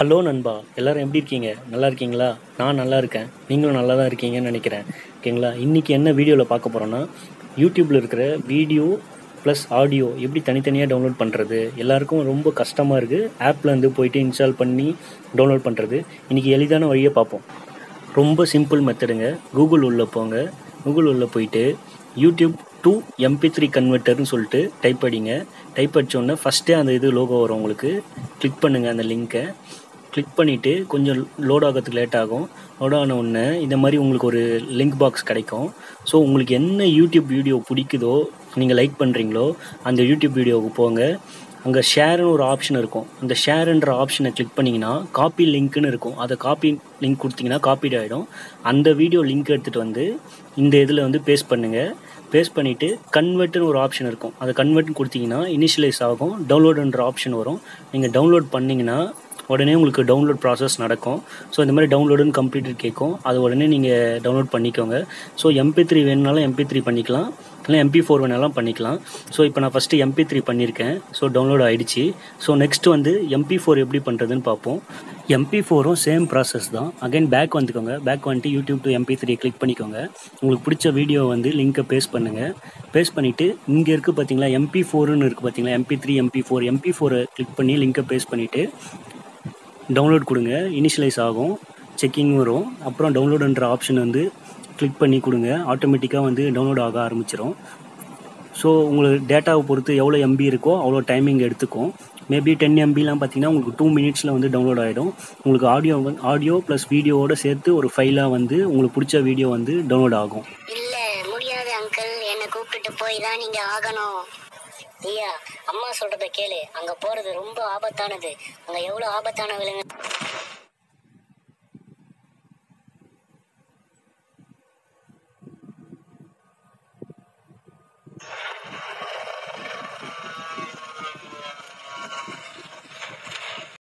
hello நண்பா எல்லாரும் எப்படி இருக்கீங்க நல்லா இருக்கீங்களா நான் நல்லா இருக்கேன் நீங்களும் நல்லா தான் இருக்கீங்கன்னு நினைக்கிறேன் ஓகேங்களா இன்றைக்கி என்ன வீடியோவில் பார்க்க போகிறோன்னா யூடியூப்பில் இருக்கிற வீடியோ ப்ளஸ் ஆடியோ எப்படி தனித்தனியாக டவுன்லோட் பண்ணுறது எல்லாருக்கும் ரொம்ப கஷ்டமாக இருக்குது ஆப்பில் இருந்து போயிட்டு இன்ஸ்டால் பண்ணி டவுன்லோட் பண்ணுறது இன்றைக்கி எளிதான வழியை பார்ப்போம் ரொம்ப சிம்பிள் மெத்தடுங்க கூகுள் உள்ளே போங்க கூகுள் உள்ளே போயிட்டு யூடியூப் டு எம்பி த்ரீ கன்வெர்ட்டர்னு சொல்லிட்டு டைப் அடிங்க டைப் அடித்தோடனே ஃபஸ்ட்டே அந்த இது லோகோ வரும் உங்களுக்கு கிளிக் பண்ணுங்கள் அந்த லிங்க்கை கிளிக் பண்ணிவிட்டு கொஞ்சம் லோட் ஆகிறதுக்கு லேட் ஆகும் லோட் ஆன உடனே இந்த மாதிரி உங்களுக்கு ஒரு லிங்க் பாக்ஸ் கிடைக்கும் ஸோ உங்களுக்கு என்ன யூடியூப் வீடியோ பிடிக்குதோ நீங்கள் லைக் பண்ணுறீங்களோ அந்த யூடியூப் வீடியோவுக்கு போங்க அங்கே ஷேர்னு ஒரு ஆப்ஷன் இருக்கும் அந்த ஷேர்ன்ற ஆப்ஷனை கிளிக் பண்ணிங்கன்னா காப்பி லிங்க்னு இருக்கும் அதை காப்பி லிங்க் கொடுத்தீங்கன்னா காப்பீட் ஆகிடும் அந்த வீடியோ லிங்க் எடுத்துகிட்டு வந்து இந்த இதில் வந்து பேஸ்ட் பண்ணுங்கள் பேஸ்ட் பண்ணிவிட்டு கன்வெர்ட்னு ஒரு ஆப்ஷன் இருக்கும் அதை கன்வெர்ட்னு கொடுத்தீங்கன்னா இனிஷியலைஸ் ஆகும் டவுன்லோடுன்ற ஆப்ஷன் வரும் நீங்கள் டவுன்லோட் பண்ணிங்கன்னா உடனே உங்களுக்கு டவுன்லோட் ப்ராசஸ் நடக்கும் ஸோ இந்த மாதிரி டவுன்லோடுன்னு கம்ப்ளீட்டட் கேட்கும் அது உடனே நீங்கள் டவுன்லோட் பண்ணிக்கோங்க ஸோ எம்பி த்ரீ வேணுனாலும் எம்பி த்ரீ பண்ணிக்கலாம் இல்லை எம்பி ஃபோர் வேணாலும் பண்ணிக்கலாம் ஸோ இப்போ நான் ஃபஸ்ட்டு எம்பி த்ரீ பண்ணியிருக்கேன் ஸோ டவுன்லோட் ஆகிடுச்சு ஸோ நெக்ஸ்ட் வந்து எம்பி ஃபோர் எப்படி பண்ணுறதுன்னு பார்ப்போம் எம்பி ஃபோரும் சேம் ப்ராசஸ் தான் அகைன் பேக் வந்துக்கோங்க பேக் வந்துட்டு YouTube to MP three click பண்ணிக்கோங்க உங்களுக்கு பிடிச்ச வீடியோ வந்து லிங்க்கை பேஸ்ட் பண்ணுங்கள் பேஸ்ட் பண்ணிவிட்டு இங்கே இருக்குது பார்த்தீங்களா எம்பி ஃபோர்னு இருக்குது பார்த்தீங்களா MP three MP four MP ஃபோரை கிளிக் பண்ணி லிங்க்கை பேஸ்ட் பண்ணிவிட்டு டவுன்லோட் கொடுங்க இனிஷியலைஸ் ஆகும் செக்கிங் வரும் அப்புறம் டவுன்லோடுன்ற ஆப்ஷன் வந்து கிளிக் பண்ணி கொடுங்க ஆட்டோமேட்டிக்காக வந்து டவுன்லோட் ஆக ஆரம்பிச்சிடும் ஸோ உங்களுக்கு டேட்டாவை பொறுத்து எவ்வளோ எம்பி இருக்கோ அவ்வளோ டைமிங் எடுத்துக்கும் மேபி டென் எம்பிலாம் பார்த்தீங்கன்னா உங்களுக்கு டூ மினிட்ஸில் வந்து டவுன்லோட் ஆகிடும் உங்களுக்கு ஆடியோ வந்து ஆடியோ ப்ளஸ் வீடியோவோட சேர்த்து ஒரு ஃபைலாக வந்து உங்களுக்கு பிடிச்ச வீடியோ வந்து டவுன்லோட் ஆகும் இல்ல முடியாது அங்கிள் என்னை கூப்பிட்டுட்டு போய் தான் நீங்க ஆகணும் ஐயா அம்மா சொல்றத கேளு அங்க போறது ரொம்ப ஆபத்தானது அங்க எவ்வளவு ஆபத்தான விலங்கு